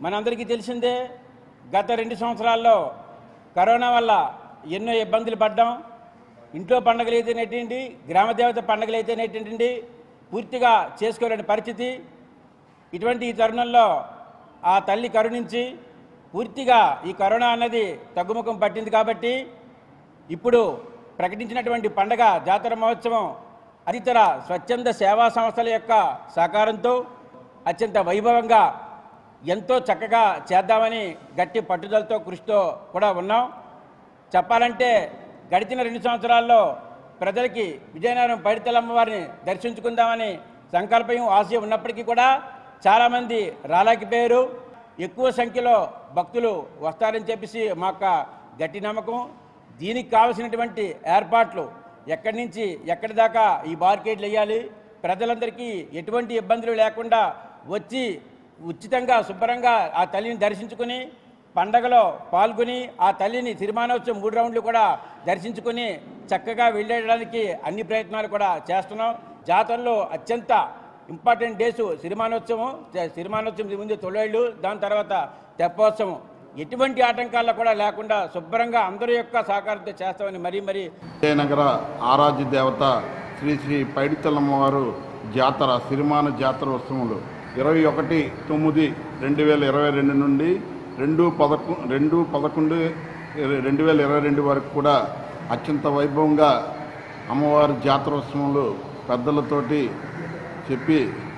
మనందరికీ తెలిసిందే గత రెండు సంవత్సరాల్లో కరోనా వల్ల ఎన్నో ఇబ్బందులు పడ్డాం ఇంట్లో పండుగలు అయితేనేటండి గ్రామదేవత పండుగలు అయితేనేటండి పూర్తిగా చేసుకోలేని పరిస్థితి ఇటువంటి ఈ తరుణంలో ఆ తల్లి కరుణించి పూర్తిగా ఈ కరోనా అన్నది తగ్గుముఖం పట్టింది కాబట్టి ఇప్పుడు ప్రకటించినటువంటి పండగ జాతర మహోత్సవం అదితర స్వచ్ఛంద సేవా సంస్థల యొక్క సహకారంతో అత్యంత వైభవంగా ఎంతో చక్కగా చేద్దామని గట్టి పట్టుదలతో కృషితో కూడా ఉన్నాం చెప్పాలంటే గడిచిన రెండు సంవత్సరాల్లో ప్రజలకి విజయనగరం పైడితల్లమ్మ వారిని దర్శించుకుందామని సంకల్పం ఆశయం ఉన్నప్పటికీ కూడా చాలామంది రాలేకపోయారు ఎక్కువ సంఖ్యలో భక్తులు వస్తారని చెప్పేసి మా యొక్క గట్టి నమ్మకం దీనికి కావలసినటువంటి ఏర్పాట్లు ఎక్కడి నుంచి ఎక్కడి దాకా ఈ బార్కేడ్లు వేయాలి ప్రజలందరికీ ఎటువంటి ఇబ్బందులు లేకుండా వచ్చి ఉచితంగా శుభ్రంగా ఆ తల్లిని దర్శించుకుని పండగలో పాల్గొని ఆ తల్లిని తిరుమానోత్సవం మూడు రౌండ్లు కూడా దర్శించుకుని చక్కగా వెళ్ళేయడానికి అన్ని ప్రయత్నాలు కూడా చేస్తున్నాం జాతరలో అత్యంత ఇంపార్టెంట్ డేస్ సిరిమానోత్సవం సిరిమానోత్సవం ముందు తొలేళ్ళు దాని తర్వాత తెప్పోత్సవం ఎటువంటి ఆటంకాలు కూడా లేకుండా శుభ్రంగా అందరి యొక్క సహకారంతో చేస్తామని మరీ మరీ విజయనగర ఆరాధ్య దేవత శ్రీ శ్రీ పైడితల్లమ్మ వారు జాతర సిరిమాన జాతర ఉత్సవములు ఇరవై ఒకటి తొమ్మిది రెండు వేల ఇరవై రెండు నుండి రెండు పదకొ రెండు పదకొండు రెండు వేల ఇరవై రెండు వరకు కూడా అత్యంత వైభవంగా అమ్మవారి జాతర ఉత్సవములు పెద్దలతోటి చెప్పి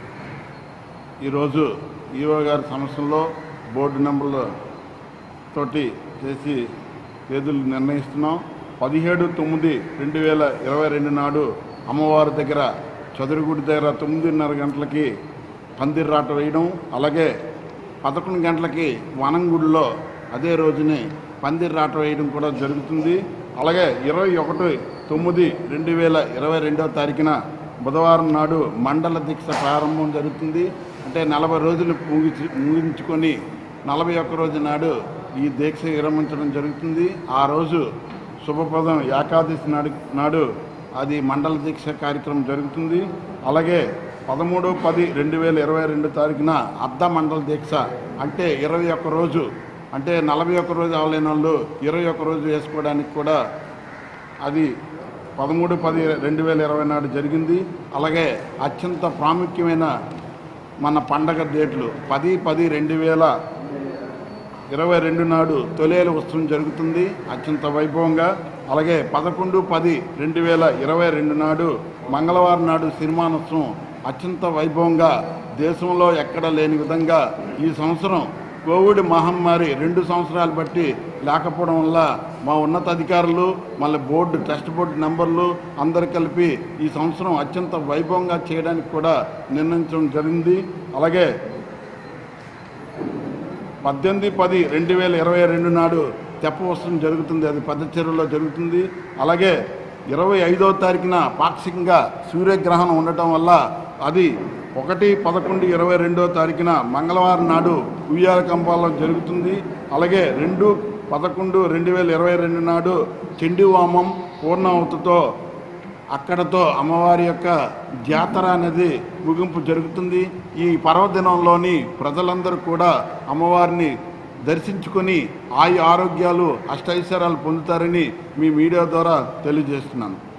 ఈరోజు ఈవో గారి సమస్యలో బోర్డు నెంబర్లు తోటి చేసి తేదీలు నిర్ణయిస్తున్నాం పదిహేడు తొమ్మిది రెండు వేల ఇరవై రెండు నాడు అమ్మవారి దగ్గర చదురుగుడి దగ్గర తొమ్మిదిన్నర గంటలకి పందిర్రాట వేయడం అలాగే పదకొండు గంటలకి వనంగుడిలో అదే రోజుని పందిర్రాట వేయడం కూడా జరుగుతుంది అలాగే ఇరవై ఒకటి తొమ్మిది రెండు వేల ఇరవై రెండవ తారీఖున బుధవారం నాడు మండల దీక్ష ప్రారంభం జరుగుతుంది అంటే నలభై రోజులు ముగించి ముగించుకొని నలభై ఒక్క రోజు నాడు ఈ దీక్ష విరమించడం జరుగుతుంది ఆ రోజు శుభప్రదం ఏకాదశి నాడు నాడు అది మండల దీక్ష కార్యక్రమం జరుగుతుంది అలాగే పదమూడు పది రెండు వేల ఇరవై రెండు తారీఖున అర్ధ మండల దీక్ష అంటే ఇరవై ఒక్క రోజు అంటే నలభై ఒక్క రోజు అవలేని వాళ్ళు ఇరవై ఒక్క రోజు వేసుకోవడానికి కూడా అది పదమూడు పది రెండు వేల ఇరవై నాడు జరిగింది అలాగే అత్యంత ప్రాముఖ్యమైన మన పండగ డేట్లు పది పది రెండు వేల ఇరవై రెండు నాడు తొలేల ఉత్సవం జరుగుతుంది అత్యంత వైభవంగా అలాగే పదకొండు పది రెండు వేల ఇరవై రెండు నాడు మంగళవారం నాడు సినిమానోత్సవం అత్యంత వైభవంగా దేశంలో ఎక్కడ లేని విధంగా ఈ సంవత్సరం కోవిడ్ మహమ్మారి రెండు సంవత్సరాలు బట్టి లేకపోవడం వల్ల మా ఉన్నతాధికారులు మళ్ళీ బోర్డు టెస్ట్ బోర్డు నెంబర్లు అందరు కలిపి ఈ సంవత్సరం అత్యంత వైభవంగా చేయడానికి కూడా నిర్ణయించడం జరిగింది అలాగే పద్దెనిమిది పది రెండు వేల ఇరవై రెండు నాడు తెప్ప ఉత్సవం జరుగుతుంది అది పెద్ద చెరువులో జరుగుతుంది అలాగే ఇరవై ఐదో తారీఖున పాక్షికంగా సూర్యగ్రహణం ఉండటం వల్ల అది ఒకటి పదకొండు ఇరవై రెండో తారీఖున మంగళవారం నాడు ఉయ్యాల కంపాల్లో జరుగుతుంది అలాగే రెండు పదకొండు రెండు వేల ఇరవై రెండు నాడు చండీవామం పూర్ణావతితో అక్కడతో అమ్మవారి యొక్క జాతర అనేది ముగింపు జరుగుతుంది ఈ పర్వదినంలోని ప్రజలందరూ కూడా అమ్మవారిని దర్శించుకొని ఆయు ఆరోగ్యాలు అష్టైశ్వర్యాలు పొందుతారని మీ మీడియా ద్వారా తెలియజేస్తున్నాను